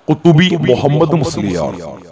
കുത്തുബി മുഹമ്മദ് മുസ്ലിയാർ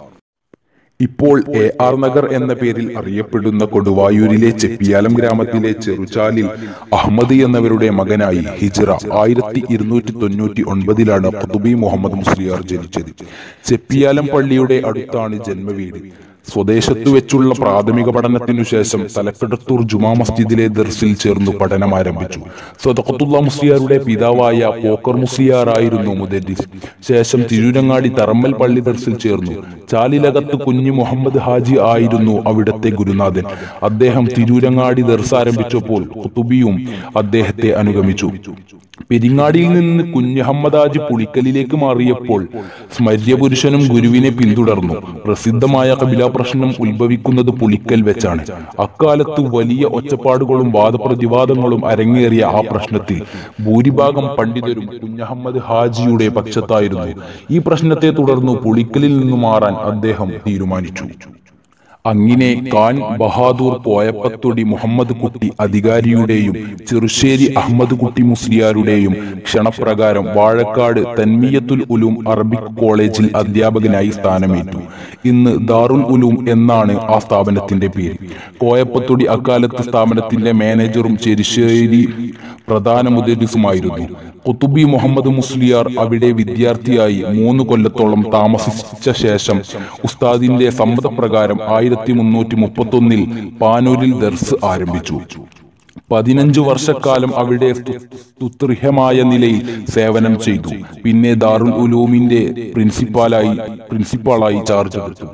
ഇപ്പോൾ A R Nagar എന്ന പേരിൽ അറിയപ്പെടുന്ന കൊടുവായൂരിലെ ചെപ്പിയാലം ഗ്രാമത്തിലെ ചെറുചാലിൽ അഹമ്മദ് എന്നവരുടെ മകനായി ഹിജ്റ ആയിരത്തി ഇരുന്നൂറ്റി തൊണ്ണൂറ്റി ഒൻപതിലാണ് കുത്തുബി മുഹമ്മദ് മുസ്ലിയാർ ജനിച്ചത് ചെപ്പിയാലം പള്ളിയുടെ അടുത്താണ് ജന്മവീട് സ്വദേശത്തു വെച്ചുള്ള പ്രാഥമിക പഠനത്തിനു ശേഷം തലക്കെടുത്തൂർ ജുമാ മസ്ജിദിലെ ദർസിൽ ചേർന്നു പഠനം ആരംഭിച്ചു സ്വതക്കത്തുള്ള മുസ്ലിയാരുടെ പിതാവായ പോക്കർ മുസ്ലിയാർ ആയിരുന്നു മുദരിസ് ശേഷം തിരൂരങ്ങാടി തറമ്മൽ പള്ളി ദർസിൽ ചേർന്നു ചാലിലകത്ത് കുഞ്ഞു മുഹമ്മദ് ഹാജി ആയിരുന്നു അവിടത്തെ ഗുരുനാഥൻ അദ്ദേഹം തിരൂരങ്ങാടി ദർസ് ആരംഭിച്ചപ്പോൾ കുത്തുബിയും അദ്ദേഹത്തെ അനുഗമിച്ചു പെരിങ്ങാടിയിൽ നിന്ന് കുഞ്ഞഹമ്മദ് ഹാജി പുളിക്കലിലേക്ക് മാറിയപ്പോൾ സ്മര്യപുരുഷനും ഗുരുവിനെ പിന്തുടർന്നു പ്രസിദ്ധമായ കപില പ്രശ്നം ഉത്ഭവിക്കുന്നത് പുളിക്കൽ വെച്ചാണ് അക്കാലത്ത് വലിയ ഒച്ചപ്പാടുകളും വാദപ്രതിവാദങ്ങളും അരങ്ങേറിയ ആ പ്രശ്നത്തിൽ ഭൂരിഭാഗം പണ്ഡിതരും കുഞ്ഞഹമ്മദ് ഹാജിയുടെ പക്ഷത്തായിരുന്നു ഈ പ്രശ്നത്തെ തുടർന്ന് പുളിക്കലിൽ നിന്ന് മാറാൻ അദ്ദേഹം തീരുമാനിച്ചു അങ്ങനെ ഖാൻ ബഹാദൂർ പോയപ്പത്തൊടി മുഹമ്മദ് കുട്ടി അധികാരിയുടെയും ചെറുശ്ശേരി അഹമ്മദ് കുട്ടി മുസ്ലിയാരുടെയും ക്ഷണപ്രകാരം വാഴക്കാട് തന്മിയത്തുൽ ഉലൂം അറബിക് കോളേജിൽ അധ്യാപകനായി സ്ഥാനമേറ്റു ഇന്ന് ദാറുൽ ഉലൂം എന്നാണ് ആ സ്ഥാപനത്തിന്റെ പേര് കോയപ്പത്തൊടി അക്കാലത്ത് സ്ഥാപനത്തിന്റെ മാനേജറും ചെറുശ്ശേരി പ്രധാന മുദരിസുമായിരുന്നു കുത്തുബി മുഹമ്മദ് മുസ്ലിയാർ അവിടെ വിദ്യാർത്ഥിയായി മൂന്ന് കൊല്ലത്തോളം താമസിച്ച ശേഷം ഉസ്താദിന്റെ സമ്മതപ്രകാരം ആയിരത്തി മുന്നൂറ്റി മുപ്പത്തൊന്നിൽ പാനൂരിൽ ദർസ് ആരംഭിച്ചു പതിനഞ്ചു വർഷക്കാലം അവിടെ സ്തുത്യമായ നിലയിൽ സേവനം ചെയ്തു പിന്നെ ദാറുൽ ഉലൂമിന്റെ പ്രിൻസിപ്പാലായി പ്രിൻസിപ്പാളായി ചാർജ് എടുത്തു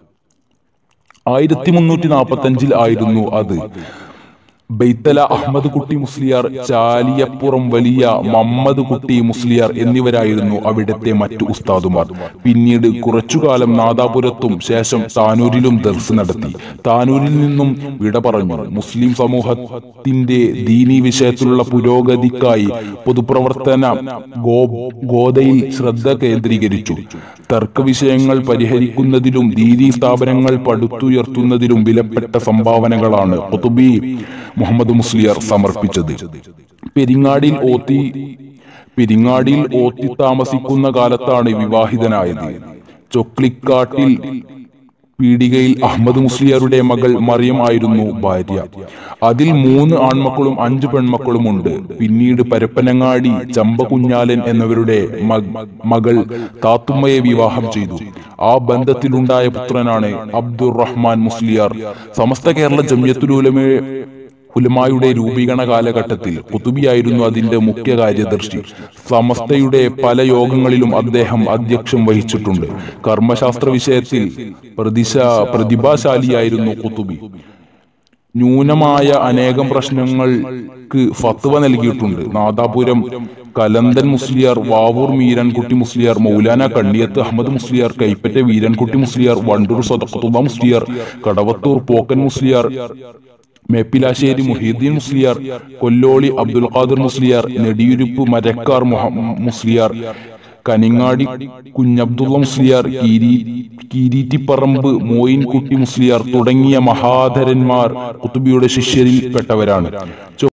ആയിരത്തി മുന്നൂറ്റി നാൽപ്പത്തി അഞ്ചിൽ ആയിരുന്നു അത് ബൈത്തല അഹമ്മദ് കുട്ടി മുസ്ലിയാർ ചാലിയപ്പുറം വലിയ മമ്മദ് കുട്ടി മുസ്ലിയാർ എന്നിവരായിരുന്നു അവിടുത്തെ മറ്റു ഉസ്താദുമാർ പിന്നീട് കുറച്ചുകാലം നാദാപുരത്തും ശേഷം താനൂരിലും ദർസ് നടത്തി താനൂരിൽ നിന്നും വിട പറഞ്ഞു മുസ്ലിം സമൂഹത്തിന്റെ ദീനി വിഷയത്തിലുള്ള പുരോഗതിക്കായി പൊതുപ്രവർത്തന ഗോ ഗോതയിൽ ശ്രദ്ധ കേന്ദ്രീകരിച്ചു തർക്ക വിഷയങ്ങൾ പരിഹരിക്കുന്നതിലും ദീനി സ്ഥാപനങ്ങൾ പടുത്തുയർത്തുന്നതിലും വിലപ്പെട്ട സംഭാവനകളാണ് കുത്തുബി മുഹമ്മദ് മുസ്ലിയാർ സമർപ്പിച്ചത് പെരിങ്ങാടിയിൽ ഓത്തി പെരിങ്ങാടിയിൽ ഓത്തി താമസിക്കുന്ന കാലത്താണ് വിവാഹിതനായത് ചൊക്ലിക്കാട്ടിൽ പീടികയിൽ അഹമ്മദ് മുസ്ലിയാരുടെ മകൾ മറിയം ആയിരുന്നു ഭാര്യ അതിൽ മൂന്ന് ആൺമക്കളും അഞ്ചു പെൺമക്കളും ഉണ്ട് പിന്നീട് പരപ്പനങ്ങാടി ചമ്പ കുഞ്ഞാലൻ എന്നിവരുടെ മകൾ താത്തുമ്മയെ വിവാഹം ചെയ്തു ആ ബന്ധത്തിലുണ്ടായ പുത്രനാണ് അബ്ദുറഹ്മാൻ മുസ്ലിയാർ സമസ്ത കേരള ജമ്യത്തുലുലമെ ഉലമായുടെ രൂപീകരണ കാലഘട്ടത്തിൽ കുത്തുബിയായിരുന്നു അതിന്റെ മുഖ്യ കാര്യദർശി സമസ്തയുടെ പല യോഗങ്ങളിലും അദ്ദേഹം അധ്യക്ഷം വഹിച്ചിട്ടുണ്ട് കർമ്മശാസ്ത്ര വിഷയത്തിൽ പ്രതിശ പ്രതിഭാശാലിയായിരുന്നു കുത്തുബി ന്യൂനമായ അനേകം പ്രശ്നങ്ങൾക്ക് ഫത്വ നൽകിയിട്ടുണ്ട് നാദാപുരം കലന്തൻ മുസ്ലിയാർ വാവൂർ മീരൻകുട്ടി മുസ്ലിയാർ മൗലാന കണ്ണിയത്ത് അഹമ്മദ് മുസ്ലിയാർ കൈപ്പറ്റ വീരൻകുട്ടി മുസ്ലിയാർ വണ്ടൂർ സ്വതത്തുബ മുസ്ലിയാർ കടവത്തൂർ പോക്കൻ മുസ്ലിയാർ മേപ്പിലാശ്ശേരി മുഹീദ്ദീൻ മുസ്ലിയാർ കൊല്ലോളി അബ്ദുൽ ഖാദർ മുസ്ലിയാർ നെടിയുരുപ്പ് മരക്കാർ മുസ്ലിയാർ കനിങ്ങാടി കുഞ്ഞബ്ദുള്ള മുസ്ലിയാർ കീരി കീരീറ്റിപ്പറമ്പ് മോയിൻകുട്ടി മുസ്ലിയാർ തുടങ്ങിയ മഹാധരന്മാർ കുത്തുബിയുടെ ശിഷ്യരിൽ പെട്ടവരാണ്